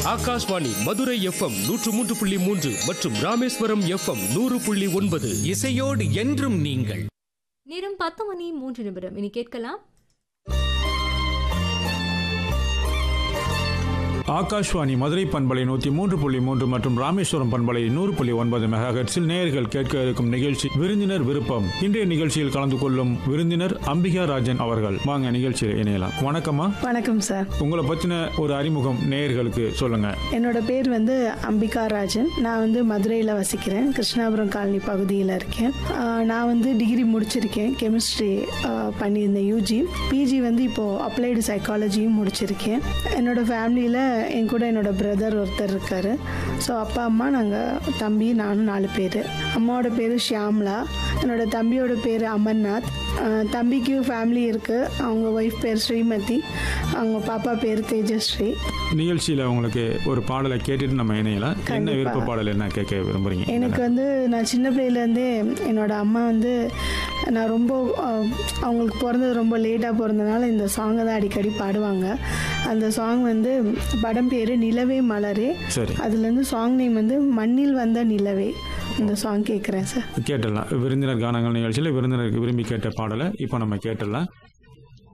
Akashvani Madurai FM நூற்று மூன்று புள்ளி மூன்று மற்றும் ராமேஸ்வரம் எஃப்எம் நூறு புள்ளி ஒன்பது இசையோடு என்றும் நீங்கள் நேரம் பத்து மணி மூன்று நிமிடம் இனி கேட்கலாம் ஆகாஷ்வாணி மதுரை பண்பலை நூற்றி மூன்று புள்ளி மூன்று மற்றும் ராமேஸ்வரம் பண்பலை நூறு புள்ளி ஒன்பது மெகாஹெட்ஸில் நேயர்கள் கேட்க இருக்கும் நிகழ்ச்சி விருந்தினர் விருப்பம் இன்றைய நிகழ்ச்சியில் கலந்து கொள்ளும் விருந்தினர் அம்பிகா ராஜன் அவர்கள் வாங்க நிகழ்ச்சியில் இணையலாம் வணக்கம்மா வணக்கம் சார் உங்களை பற்றின ஒரு அறிமுகம் நேயர்களுக்கு சொல்லுங்க என்னோட பேர் வந்து அம்பிகா ராஜன் நான் வந்து மதுரையில் வசிக்கிறேன் கிருஷ்ணாபுரம் காலனி பகுதியில் இருக்கேன் ஆஹ் நான் வந்து டிகிரி முடிச்சிருக்கேன் கெமிஸ்ட்ரி பண்ணியிருந்தேன் யூஜி பிஜி வந்து இப்போது அப்ளைடு சைக்காலஜியும் முடிச்சிருக்கேன் என்னோட ஃபேமிலியில் என் கூட என்னோட பிரதர் ஒருத்தர் இருக்கார் ஸோ அப்பா அம்மா நாங்கள் தம்பி நானும் நாலு பேர் அம்மாவோட பேர் ஷியாம்லா என்னோட தம்பியோட பேர் அமர்நாத் ஆஹ் தம்பிக்கு ஃபேமிலி இருக்குது அவங்க ஒய்ஃப் பேர் ஸ்ரீமதி அவங்க பாப்பா பேர் தேஜஸ்ரீ நிகழ்ச்சியில் உங்களுக்கு ஒரு பாடலை கேட்டுட்டு நம்ம இணையலாம் என்ன கண்டிப்பா. விருப்ப பாடல் என்ன கேட்க விரும்புறீங்க எனக்கு வந்து நான் சின்ன பிள்ளையிலேருந்தே என்னோட அம்மா வந்து நான் ரொம்ப அஹ், அவங்களுக்கு பிறந்தது ரொம்ப லேட்டாக பிறந்தனால இந்த சாங்கை தான் அடிக்கடி பாடுவாங்க அந்த சாங் வந்து படம் பேர் நிலவே மலரே சரி அதுலேருந்து சாங் நேம் வந்து மண்ணில் வந்த நிலவே இந்த சாங் கேட்குறேன் சார் கேட்டுடலாம் விருந்தினர் கானங்கள் நிகழ்ச்சியில் விருந்தினருக்கு விரும்பி கேட்ட பாடலை இப்போ நம்ம கேட்டுடலாம்